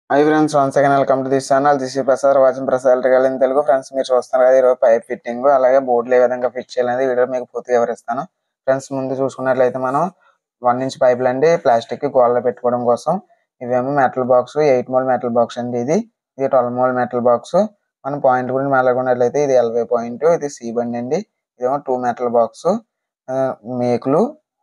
high friends one second welcome to this channel this Prasad watching Prasad electrical in Telugu friends మీరు చూస్తున్నారు కదా ఈరోజు pipe fitting అలాగే బోర్డులు ఏ విధంగా ఫిట్ చేయాలనేది వీడియో మీకు పూర్తిగా వివరిస్తాను ఫ్రెండ్స్ ముందు చూసుకున్నట్లయితే మనం వన్ ఇంచ్ పైపులు అండి ప్లాస్టిక్ గోడలో పెట్టుకోవడం కోసం ఇవేమో metal box eight module metal box అండి ఇది ఇది ట్వెల్వ్ మోల్ మెటల్ బాక్స్ మనం పాయింట్ గురించి మాట్లాడుకున్నట్లయితే ఇది ఎల్వై పాయింట్ ఇది సి బండి అండి ఇదేమో టూ మెటల్ బాక్స్ మేకులు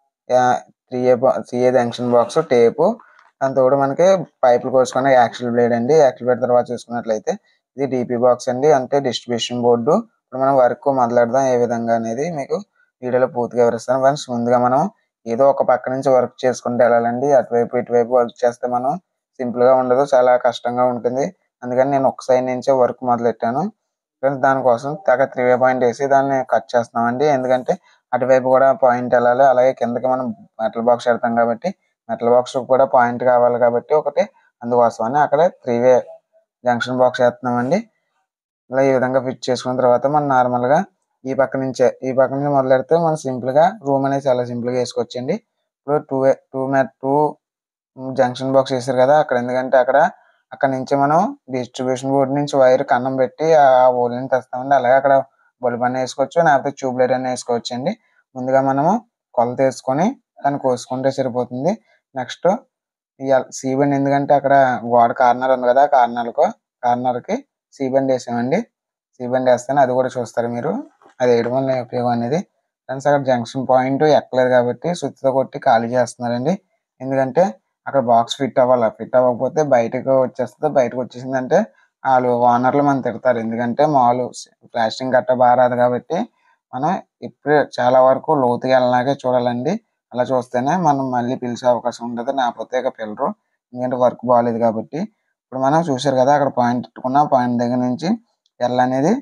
three A three A junction box tape దాంతో కూడా మనకి పైపులు కోసుకునే యాక్సిల్ బ్లేడ్ అండి యాక్సిల్ బ్లేడ్ తర్వాత చూసుకున్నట్లయితే ఇది డిపి బాక్స్ అండి అంటే డిస్ట్రిబ్యూషన్ బోర్డు ఇప్పుడు మనం వర్క్ మొదలెడదాం ఏ విధంగా అనేది మీకు వీడియోలో పూర్తిగా వివరిస్తాను ఫ్రెండ్స్ ముందుగా మనం ఏదో ఒక పక్క నుంచి వర్క్ చేసుకుంటూ వెళ్ళాలండి అటువైపు ఇటువైపు వర్క్ చేస్తే మనం సింపుల్ గా ఉండదు చాలా కష్టంగా ఉంటుంది అందుకని నేను ఒక సైడ్ నుంచే వర్క్ మొదలెట్టాను ఫ్రెండ్స్ దానికోసం తెగ త్రీ వే పాయింట్ వేసి దాన్ని కట్ చేస్తున్నామండి ఎందుకంటే అటువైపు కూడా పాయింట్ వెళ్ళాలి అలాగే కిందకి మనం మెటల్ బాక్స్ పెడతాం కాబట్టి మెటల్ బాక్స్ కూడా పాయింట్ కావాలి కాబట్టి ఒకటి అందుకోసమని అక్కడ త్రీ వే జంక్షన్ బాక్స్ వేస్తున్నామండి ఇలా ఈ విధంగా ఫిట్ చేసుకున్న తర్వాత మనం నార్మల్ గా ఈ పక్క నుంచే ఈ పక్క నుంచి మొదలెడితే మనం సింపుల్ గా రూమ్ అనేది చాలా సింపుల్ గా వేసుకోవచ్చండి ఇప్పుడు two two two junction box వేసారు కదా అక్కడ ఎందుకంటే అక్కడ అక్కడ నుంచి మనం డిస్ట్రిబ్యూషన్ బోర్డు నుంచి వైర్ కన్నం పెట్టి ఆ ఓలిని తెస్తామండి అలాగే అక్కడ బల్బ్ అన్న వేసుకోవచ్చు లేకపోతే ట్యూబ్ లైట్ అన్న వేసుకోవచ్చు అండి ముందుగా మనము కొలత వేసుకొని దాన్ని కోసుకుంటే సరిపోతుంది నెక్స్ట్ ఈ సీబండ్ ఎందుకంటే అక్కడ గోడ కార్నర్ ఉంది కదా కార్నర్కు కార్నర్కి సీబండ్ వేసామండి సీబండ్ వేస్తేనే అది కూడా చూస్తారు మీరు అది వేయడం వల్ల ఉపయోగం అనేది ఫ్రెండ్స్ అక్కడ జంక్షన్ పాయింట్ ఎక్కలేదు కాబట్టి సుత్తితో కొట్టి ఖాళీ చేస్తున్నారండి ఎందుకంటే అక్కడ బాక్స్ ఫిట్ అవ్వాలి ఫిట్ అవ్వకపోతే బయటకు వచ్చేస్తుంది బయటకు వచ్చేసిందంటే వాళ్ళు ఓనర్లు మనం తిడతారు ఎందుకంటే మామూలు ప్లాస్టింగ్ గట్ట బాగా రాదు కాబట్టి మనం ఇప్పుడు చాలా వరకు లోతుగా వెళ్ళినాకే చూడాలండి అలా చూస్తేనే మనం మళ్ళీ పిలిచే అవకాశం ఉంటుంది లేకపోతే ఇక పిల్లరు ఎందుకంటే వర్క్ బాగాలేదు కాబట్టి ఇప్పుడు మనం చూసారు కదా అక్కడ పాయింట్ పెట్టుకున్న పాయింట్ దగ్గర నుంచి ఎల్ అనేది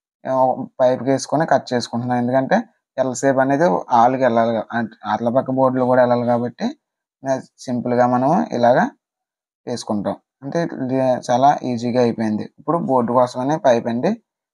పైప్కి వేసుకొని కట్ చేసుకుంటున్నాం ఎందుకంటే ఎల్ సేప్ అనేది ఆలుకి వెళ్ళాలి అట్ల పక్క బోర్డులు కూడా వెళ్ళాలి కాబట్టి సింపుల్గా మనం ఇలాగా వేసుకుంటాం అంటే ఇది చాలా ఈజీగా అయిపోయింది ఇప్పుడు బోర్డు కోసమని పైప్ అండి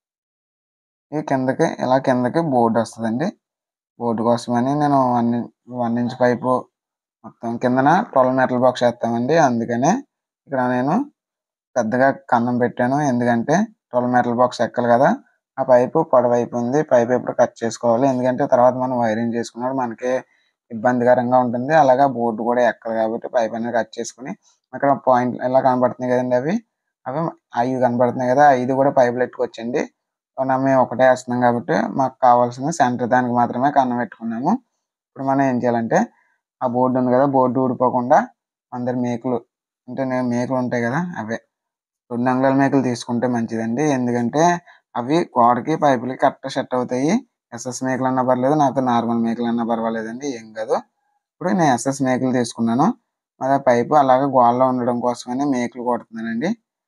ఈ కిందకి ఇలా కిందకి బోర్డు వస్తుందండి బోర్డు కోసమని నేను వన్ వన్ ఇంచ్ పైపు మొత్తం కిందన ట్వెల్వ్ మెటల్ బాక్స్ వేస్తామండి అందుకనే ఇక్కడ నేను పెద్దగా కన్నం పెట్టాను ఎందుకంటే ట్వెల్వ్ మెటల్ బాక్స్ ఎక్కాలి కదా ఆ పైపు పొడవైపు ఉంది పైపు ఎప్పుడు కట్ చేసుకోవాలి ఎందుకంటే తర్వాత మనం వైరింగ్ చేసుకున్నప్పుడు మనకి ఇబ్బందికరంగా ఉంటుంది అలాగా బోర్డు కూడా ఎక్కదు కాబట్టి పైప్ అనేది కట్ చేసుకుని అక్కడ పాయింట్ ఎలా కనబడుతున్నాయి కదండి అవి అవి ఐదు కనబడుతున్నాయి కదా ఐదు కూడా పైపులు ఎట్టుకొచ్చండి మేము ఒకటే వేస్తున్నాం కాబట్టి మాకు కావాల్సిన సెంటర్ దానికి మాత్రమే కన్నం పెట్టుకున్నాము ఇప్పుడు మనం ఏం చేయాలంటే ఆ బోర్డు ఉంది కదా బోర్డు ఊడిపోకుండా అందరి మేకులు అంటే నేను మేకులు ఉంటాయి కదా అవే రెండు అంగుళాల మేకులు తీసుకుంటే మంచిదండి ఎందుకంటే అవి గోడకి పైపులకి కరెక్ట్ సెట్ అవుతాయి ఎస్ఎస్ మేకలు అన్నా పర్లేదు నాకు నార్మల్ మేకలు అన్నా పర్వాలేదండి ఏం కాదు ఇప్పుడు నేను ఎస్ఎస్ మేకలు తీసుకున్నాను మరి పైపు అలాగే గోడలో ఉండడం కోసమని మేకలు కొడుతున్నానండి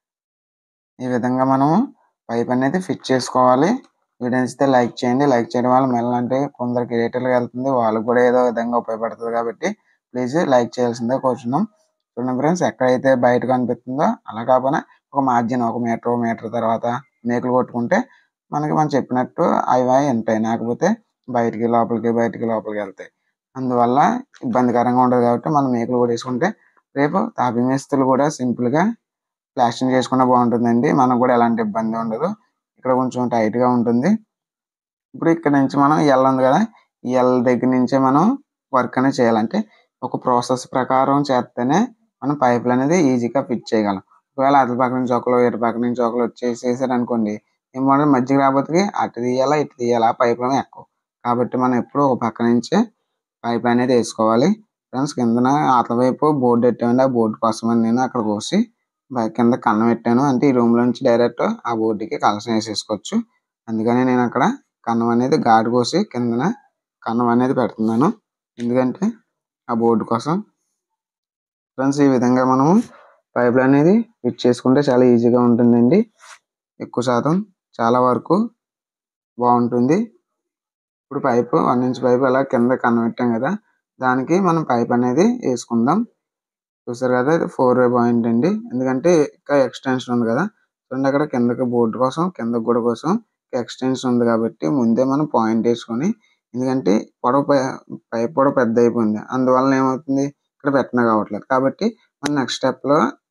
ఈ విధంగా మనము పైప్ అనేది ఫిట్ చేసుకోవాలి వీడియో నచ్చితే లైక్ చేయండి లైక్ చేయడం వల్ల మళ్ళీ అంటే కొందరు క్రియేటర్లకు వెళ్తుంది వాళ్ళకి కూడా ఏదో విధంగా ఉపయోగపడుతుంది కాబట్టి ప్లీజ్ లైక్ చేయాల్సిందే కోరుచున్నాం చూడండి ఫ్రెండ్స్ ఎక్కడైతే బయట కనిపిస్తుందో అలా కాకపోయినా ఒక మార్జిన్ ఒక మీటర్ మీటర్ తర్వాత మేకులు కొట్టుకుంటే మనకి మనం చెప్పినట్టు అవి అవి ఉంటాయి లేకపోతే బయటికి లోపలికి బయటికి లోపలికి వెళ్తాయి అందువల్ల ఇబ్బందికరంగా ఉండదు కాబట్టి మనం మేకులు కూడా వేసుకుంటే రేపు తాపి మేస్తులు కూడా సింపుల్గా ప్లాస్టింగ్ చేసుకున్నా బాగుంటుందండి మనకు కూడా ఎలాంటి ఇబ్బంది ఉండదు ఇక్కడ కొంచెం టైట్గా ఉంటుంది ఇప్పుడు ఇక్కడ నుంచి మనం ఎల్ ఉంది కదా ఈ ఎల్ దగ్గర నుంచే మనం వర్క్ అనేది చేయాలంటే ఒక ప్రాసెస్ ప్రకారం చేస్తేనే మనం పైపులు అనేది ఈజీగా ఫిట్ చేయగలం ఒకవేళ అటు పక్క నుంచి ఒకరు ఇటు పక్క నుంచి ఒకరు వచ్చేసేసారు అనుకోండి ఏమంటే మధ్యకి రాబోతుకి అటు తీయాలా ఇటు తీయాలా ఆ పైపులు ఎక్కువ కాబట్టి మనం ఎప్పుడు ఒక పక్క నుంచే పైప్ అనేది వేసుకోవాలి ఫ్రెండ్స్ కిందన అతల వైపు బోర్డు పెట్టామండి ఆ బోర్డు కోసమని నేను అక్కడ కోసి కింద కన్నం పెట్టాను అంటే ఈ రూమ్ లో నుంచి డైరెక్ట్ ఆ బోర్డుకి కలసం వేసేసుకోవచ్చు అందుకని నేను అక్కడ కన్నం అనేది గాడి కోసి కిందన కన్నం అనేది పెడుతున్నాను ఎందుకంటే ఆ బోర్డు కోసం ఫ్రెండ్స్ ఈ విధంగా మనము పైపులు అనేది ఫిట్ చేసుకుంటే చాలా ఈజీగా ఉంటుందండి ఎక్కువ శాతం చాలా వరకు బాగుంటుంది ఇప్పుడు పైపు వన్ ఇంచ్ పైపు అలా కింద కనబెట్టాం కదా దానికి మనం పైప్ అనేది వేసుకుందాం చూసారు కదా ఇది ఫోర్ వే పాయింట్ అండి ఎందుకంటే ఇంకా ఎక్స్టెన్షన్ ఉంది కదా చూడండి అక్కడ కిందకి బోర్డు కోసం కింద కూడా కోసం ఎక్స్టెన్షన్ ఉంది కాబట్టి ముందే మనం పాయింట్ వేసుకొని ఎందుకంటే పొడవు పైప్ పొడవు పెద్ద అయిపోయింది అందువల్ల ఏమవుతుంది ఇక్కడ పెట్టన కావట్లేదు కాబట్టి మనం నెక్స్ట్ స్టెప్ లో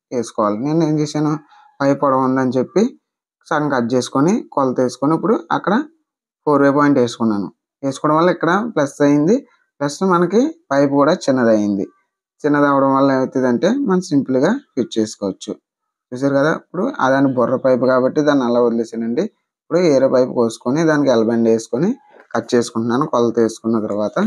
వేసుకోవాలి నేను ఏం చేశాను పైప్ పొడవు ఉందని చెప్పి సగం కట్ చేసుకొని కొలత వేసుకొని ఇప్పుడు అక్కడ ఫోర్ వే పాయింట్ వేసుకున్నాను వేసుకోవడం వల్ల ఇక్కడ ప్లస్ అయింది ప్లస్ మనకి పైప్ కూడా చిన్నది అయింది చిన్నది అవడం వల్ల ఏమవుతుందంటే మనం సింపుల్గా ఫిట్ చేసుకోవచ్చు చూసారు కదా ఇప్పుడు అదాని బుర్ర పైప్ కాబట్టి దాన్ని అలా వదిలేసానండి ఇప్పుడు ఏరే పైప్ కోసుకొని దానికి ఎల్బండ్ వేసుకొని కట్ చేసుకుంటున్నాను కొలత వేసుకున్న తర్వాత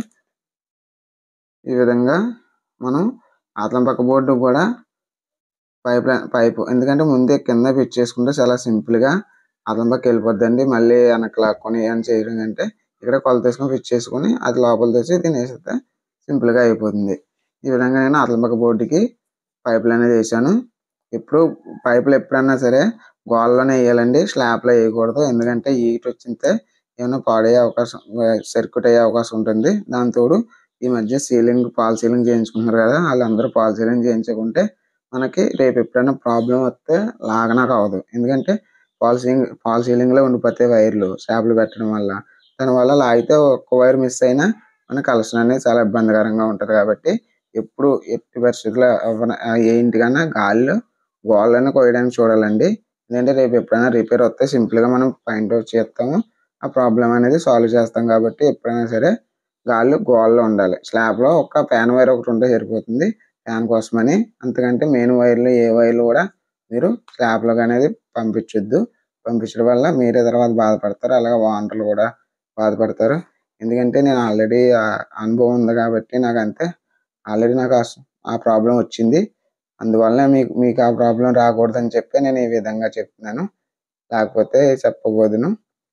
ఈ విధంగా మనం అతలం పక్క బోర్డు కూడా పైప్ పైపు ఎందుకంటే ముందే కింద ఫిట్ చేసుకుంటే చాలా సింపుల్గా అతలం పక్క వెళ్ళిపోద్దండి మళ్ళీ వెనక్కి లాక్కొని ఏమైనా చేయడం కంటే ఇక్కడ కొలత వేసుకొని ఫిట్ చేసుకొని అది లోపల తెచ్చి దీన్ని వేసేస్తే సింపుల్గా అయిపోతుంది ఈ విధంగా నేను అతలం పక్క బోర్డుకి పైపులు అనేది వేసాను ఎప్పుడు పైపులు ఎప్పుడన్నా సరే గోడలోనే వేయాలండి స్లాబ్లో వేయకూడదు ఎందుకంటే హీట్ వచ్చితే ఏమైనా పాడయ్యే అవకాశం సర్క్యూట్ అయ్యే అవకాశం ఉంటుంది దాని తోడు ఈ మధ్య సీలింగ్ పాల్ సీలింగ్ చేయించుకుంటున్నారు కదా వాళ్ళందరూ పాల్ సీలింగ్ చేయించుకుంటే మనకి రేపు ఎప్పుడైనా ప్రాబ్లం వస్తే లాగనాక అవ్వదు ఎందుకంటే పాల్ సీలింగ్ పాల్ సీలింగ్లో ఉండిపోతాయి వైర్లు స్లాబ్లు పెట్టడం వల్ల దానివల్ల లాగితే ఒక్క వైర్ మిస్ అయినా మన కలెక్షన్ అనేది చాలా ఇబ్బందికరంగా ఉంటుంది కాబట్టి ఎప్పుడు ఎట్టి పరిస్థితుల్లో అవ్వన- ఏ ఇంటికన్నా గాలిలో గోడలను కోయడానికి చూడాలండి ఎందుకంటే రేపు ఎప్పుడైనా రిపేర్ వస్తే సింపుల్గా మనం పాయింట్ అవుట్ చేస్తాము ఆ ప్రాబ్లం అనేది సాల్వ్ చేస్తాం కాబట్టి ఎప్పుడైనా సరే గాలి గోడలో ఉండాలి స్లాబ్లో ఒక ఫ్యాన్ వైర్ ఒకటి ఉంటే సరిపోతుంది ఫ్యాన్ కోసమని అంతకంటే మెయిన్ వైర్లు ఏ వైర్లు కూడా మీరు స్లాబ్లోకి అనేది పంపించొద్దు పంపించడం వల్ల మీరే తర్వాత బాధపడతారు అలాగే ఓనర్లు కూడా బాధపడతారు ఎందుకంటే నేను ఆల్రెడీ అనుభవం ఉంది కాబట్టి నాకు అంతే ఆల్రెడీ నాకు ఆ స- ఆ ప్రాబ్లం వచ్చింది అందువల్ల మీకు మీకు ఆ ప్రాబ్లం రాకూడదని చెప్పి నేను ఈ విధంగా చెప్తున్నాను లేకపోతే చెప్పబోదును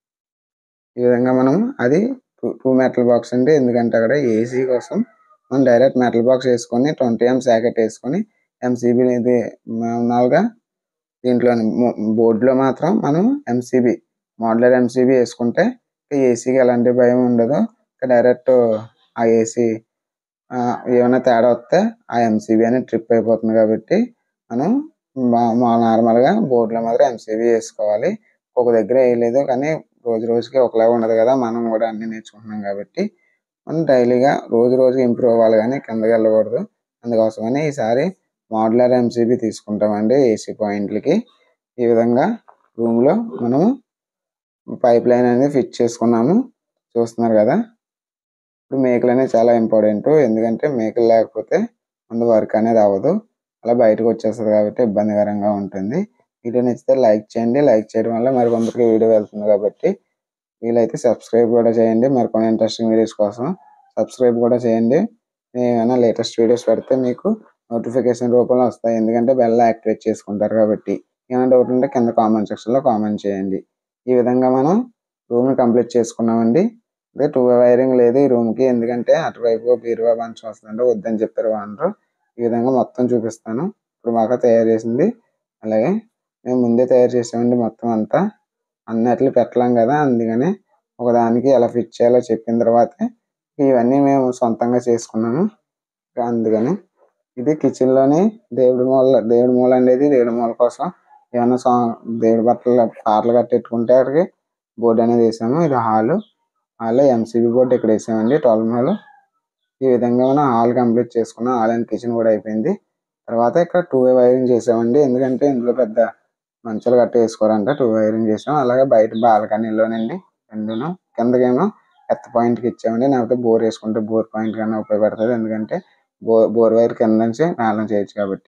ఈ విధంగా మనం అది టూ టూ మెటల్ బాక్స్ అండి ఎందుకంటే అక్కడ ఏసీ కోసం మనం డైరెక్ట్ మెటల్ బాక్స్ వేసుకొని ట్వంటీ ఎం శాకెట్ వేసుకొని ఎంసీబీ ఇది మామూలుగా దీంట్లో బోర్డులో మాత్రం మనం ఎంసీబీ మోడలర్ ఎంసీబీ వేసుకుంటే ఏసీకి ఎలాంటి భయం ఉండదు డైరెక్ట్ ఆ ఏసీ ఏమైనా తేడా వస్తే ఆ ఎంసీబీ అనేది ట్రిప్ అయిపోతుంది కాబట్టి మనం మా- మా నార్మల్గా బోర్డులో మాత్రం ఎంసీబీ వేసుకోవాలి ఒక దగ్గర వేయలేదు కానీ రోజు రోజుకి ఒకలాగా ఉండదు కదా మనం కూడా అన్ని నేర్చుకుంటున్నాం కాబట్టి మనం డైలీగా రోజు రోజుకి ఇంప్రూవ్ అవ్వాలి కానీ కిందకి వెళ్ళకూడదు అందుకోసమని ఈసారి మోడ్యులర్ ఎంసీబీ తీసుకుంటామండి ఏసీ పాయింట్లకి ఈ విధంగా రూమ్లో మనము పైప్ లైన్ అనేది ఫిట్ చేసుకున్నాము చూస్తున్నారు కదా ఇప్పుడు మేకలు అనేది చాలా ఇంపార్టెంట్ ఎందుకంటే మేకలు లేకపోతే ముందు వర్క్ అనేది అవ్వదు అలా బయటకు వచ్చేస్తుంది కాబట్టి ఇబ్బందికరంగా ఉంటుంది వీడియో నచ్చితే లైక్ చేయండి లైక్ చేయడం వల్ల మరి కొందరికి వీడియో వెళ్తుంది కాబట్టి వీలైతే సబ్స్క్రైబ్ కూడా చేయండి మరికొన్ని ఇంట్రెస్టింగ్ వీడియోస్ కోసం సబ్స్క్రైబ్ కూడా చేయండి నేను ఏమైనా లేటెస్ట్ వీడియోస్ పెడితే మీకు నోటిఫికేషన్ రూపంలో వస్తాయి ఎందుకంటే బెల్ యాక్టివేట్ చేసుకుంటారు కాబట్టి ఏమైనా డౌట్ ఉంటే కింద కామెంట్ సెక్షన్లో కామెంట్ చేయండి ఈ విధంగా మనం రూమ్ కంప్లీట్ చేసుకున్నామండి అదే టూ వైరింగ్ లేదు ఈ రూమ్ కి ఎందుకంటే అటువైపు బీరువా మంచం వస్తుందంటే వద్దని చెప్పారు ఓనరు ఈ విధంగా మొత్తం చూపిస్తాను ఇప్పుడు బాగా తయారు చేసింది అలాగే మేము ముందే తయారు చేసామండి మొత్తం అంతా అన్నట్లు పెట్టలేం కదా అందుకని ఒకదానికి ఎలా ఫిట్ చేయాలో చెప్పిన తర్వాత ఇవన్నీ మేము సొంతంగా చేసుకున్నాము అందుకని ఇది కిచెన్ లోని దేవుడి మూల దేవుడి మూల అనేది దేవుడి మూల కోసం ఏమైనా సా దేవుడి బట్టలు పాటలు కట్టెట్టుకుంటే అక్కడికి బోర్డు అనేది వేసాము ఇది హాలు హాల్లో ఎంసీబీ బోర్డు ఇక్కడ వేసామండి ట్వెల్వ్ హాల్ ఈ విధంగా మనం హాల్ కంప్లీట్ చేసుకున్నాం హాల్ అండ్ కిచెన్ కూడా అయిపోయింది తర్వాత ఇక్కడ టూ వే వైరింగ్ చేసామండి ఎందుకంటే ఇందులో పెద్ద మంచాలు గట్ట వేసుకోరంట టూ వైరింగ్ చేసాం అలాగే బయట బాల్కనీలోనండి రెండును కిందకేమో ఎత్త పాయింట్ కి ఇచ్చామండి లేకపోతే బోర్ వేసుకుంటే బోర్ పాయింట్ కన్నా ఉపయోగపడుతుంది ఎందుకంటే బోర్ బోర్ వైర్ కింద నుంచి మేళం చేయొచ్చు కాబట్టి